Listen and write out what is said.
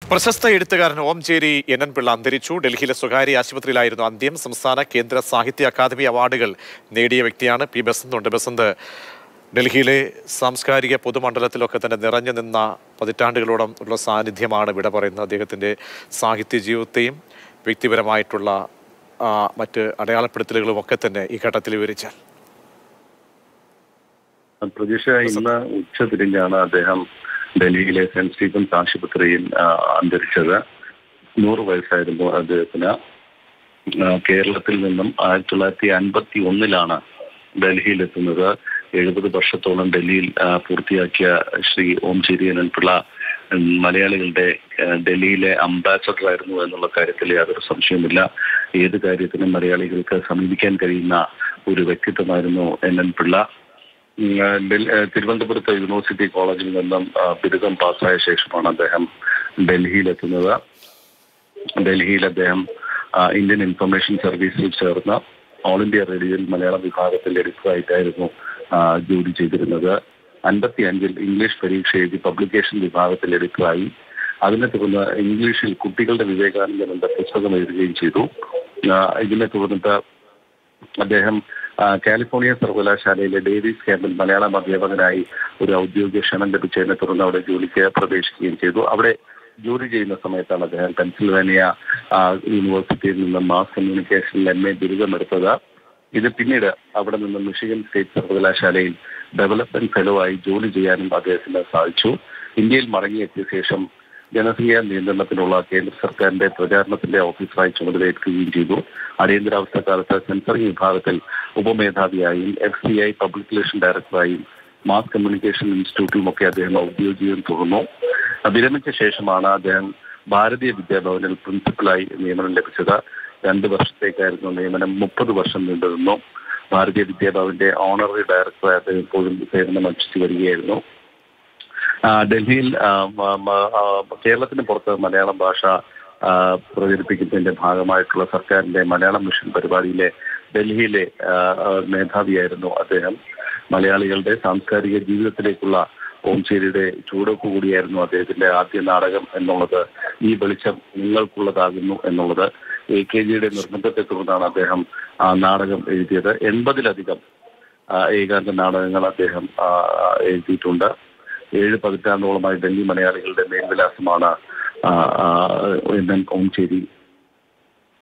പ്രശസ്ത എഴുത്തുകാരൻ Omchery N N Pillai അന്തരിച്ചു ഡൽഹിയിലെ സ്വകാര്യ ആശുപത്രിയിലായിരുന്നു അന്ത്യം സംസ്ഥാന കേന്ദ്ര സാഹിത്യ അക്കാദമി അവാർഡുകൾ നേടിയ വ്യക്തിയാണ് പി ബസന്ത് ഉണ്ട് ബസന്ത് ഡൽഹിയിലെ സാംസ്കാരിക പൊതുമണ്ഡലത്തിലൊക്കെ തന്നെ നിറഞ്ഞു നിന്ന പതിറ്റാണ്ടുകളോളം ഉള്ള സാന്നിധ്യമാണ് വിട പറയുന്നത് അദ്ദേഹത്തിൻ്റെ സാഹിത്യ ജീവിതത്തെയും വ്യക്തിപരമായിട്ടുള്ള ആ, മറ്റ് അടയാളപ്പെടുത്തലുകളും ഒക്കെ തന്നെ ഈ ഘട്ടത്തിൽ വിവരിച്ചാൽ പ്രതീക്ഷ ഇന്ന് ഉച്ച തിരിഞ്ഞാണ് അദ്ദേഹം ഡൽഹിയിലെ സെന്റ് സ്റ്റീഫൻസ് ആശുപത്രിയിൽ ആ, അന്തരിച്ചത് നൂറ് വയസ്സായിരുന്നു അദ്ദേഹത്തിന് ആ, കേരളത്തിൽ നിന്നും ആയിരത്തി തൊള്ളായിരത്തി അൻപത്തി ഒന്നിലാണ് ഡൽഹിയിലെത്തുന്നത് എഴുപത് വർഷത്തോളം ഡൽഹിയിൽ ആ, പൂർത്തിയാക്കിയ ശ്രീ ഓം ചിരിയനൻ പിള്ള ഉം, മലയാളികളുടെ ആ, ഡൽഹിയിലെ അംബാസഡർ ആയിരുന്നു എന്നുള്ള കാര്യത്തിൽ യാതൊരു സംശയവുമില്ല ഏത് കാര്യത്തിനും മലയാളികൾക്ക് സമീപിക്കാൻ കഴിയുന്ന ഒരു വ്യക്തിത്വമായിരുന്നു എൻ എൻ പിള്ള ഉം, ആ, ഡൽ- ആ, തിരുവനന്തപുരത്ത് യൂണിവേഴ്സിറ്റി കോളേജിൽ നിന്നും ആ, ബിരുദം പാസ്സായ ശേഷമാണ് അദ്ദേഹം ഡൽഹിയിലെത്തുന്നത് ഡൽഹിയിൽ അദ്ദേഹം ആ, ഇന്ത്യൻ ഇൻഫർമേഷൻ സർവീസിൽ ചേർന്ന് ഓൾ ഇന്ത്യ റേഡിയോയിൽ മലയാളം വിഭാഗത്തിൽ എഡിറ്ററായിട്ടായിരുന്നു ആ, ജോലി ചെയ്തിരുന്നത് അൻപത്തി അഞ്ചിൽ ഇംഗ്ലീഷ് പരീക്ഷ എഴുതി പബ്ലിക്കേഷൻ വിഭാഗത്തിൽ എഡിറ്ററായി അതിനെ തുടർന്ന് ഇംഗ്ലീഷിൽ കുട്ടികളുടെ വിവേകാനന്ദൻ എന്ന പുസ്തകം എഴുതുകയും ചെയ്തു ആ, ഇതിനെ തുടർന്നിട്ട് അദ്ദേഹം ആ, കാലിഫോർണിയ സർവകലാശാലയിലെ ഡേവിസ് ക്യാമ്പിൽ മലയാളം അധ്യാപകനായി ഒരു ഔദ്യോഗിക ക്ഷണം ലഭിച്ചതിനെ തുടർന്ന് അവിടെ ജോലിക്ക് പ്രവേശിക്കുകയും ചെയ്തു അവിടെ ജോലി ചെയ്യുന്ന സമയത്താണ് അദ്ദേഹം പെൻസിൽവാനിയ ആ, യൂണിവേഴ്സിറ്റിയിൽ നിന്ന് മാസ് കമ്മ്യൂണിക്കേഷനിൽ എം എ ബിരുദമെടുത്തത് ഇത് പിന്നീട് അവിടെ നിന്ന് മിഷിഗൻ സ്റ്റേറ്റ് സർവകലാശാലയിൽ ഡെവലപ്മെന്റ് ഫെലോ ആയി ജോലി ചെയ്യാനും അദ്ദേഹത്തിന് സാധിച്ചു ഇന്ത്യയിൽ മടങ്ങിയെത്തിയ ശേഷം ജനസംഖ്യാ നിയന്ത്രണത്തിനുള്ള കേന്ദ്ര സർക്കാരിന്റെ പ്രചാരണത്തിന്റെ ഓഫീസറായി ചുമതലയേൽക്കുകയും ചെയ്തു അടിയന്തരാവസ്ഥ കാലത്ത് സെൻസറിംഗ് വിഭാഗത്തിൽ ഉപമേധാവിയായും F C I public relation ഡയറക്ടറായും മാസ് കമ്മ്യൂണിക്കേഷൻ ഇൻസ്റ്റിറ്റ്യൂട്ടിലുമൊക്കെ അദ്ദേഹം ഔദ്യോഗികം തുടർന്നു വിരമിച്ച ശേഷമാണ് അദ്ദേഹം ഭാരതീയ വിദ്യാഭവനിൽ പ്രിൻസിപ്പലായി നിയമനം ലഭിച്ചത് രണ്ട് വർഷത്തേക്കായിരുന്നു നിയമനം മുപ്പത് വർഷം നീണ്ടുനിന്നു ഭാരതീയ വിദ്യാഭവന്റെ ഓണററി ഡയറക്ടറായി അദ്ദേഹം ഇപ്പോഴും സേവനം അനുഷ്ഠിച്ചു വരികയായിരുന്നു ആ, ഡൽഹിയിൽ ആ, മ- മ- ആ, കേരളത്തിന് പുറത്ത് മലയാളം ഭാഷ ആ, പ്രചരിപ്പിക്കുന്നതിന്റെ ഭാഗമായിട്ടുള്ള സർക്കാരിന്റെ മലയാളം മിഷൻ പരിപാടിയിലെ ഡൽഹിയിലെ ആ, ആ, മേധാവിയായിരുന്നു അദ്ദേഹം മലയാളികളുടെ സാംസ്കാരിക ജീവിതത്തിലേക്കുള്ള ഓംചേരിയുടെ ചൂടൊക്കെ കൂടിയായിരുന്നു അദ്ദേഹത്തിന്റെ ആദ്യ നാടകം എന്നുള്ളത് ഈ വെളിച്ചം നിങ്ങൾക്കുള്ളതാകുന്നു എന്നുള്ളത് എ കെ ജിയുടെ നിർബന്ധത്തെ തുടർന്നാണ് അദ്ദേഹം ആ നാടകം എഴുതിയത് എൺപതിലധികം ആ, ഏകാന്ത നാടകങ്ങൾ അദ്ദേഹം ആ, ആ, എഴുതിയിട്ടുണ്ട് ഏഴ് പതിറ്റാണ്ടോളമായി ഡൽഹി മലയാളികളുടെ മേൽവിലാസമാണ് ആ, ആ, എൻ എൻ ഓംചേരി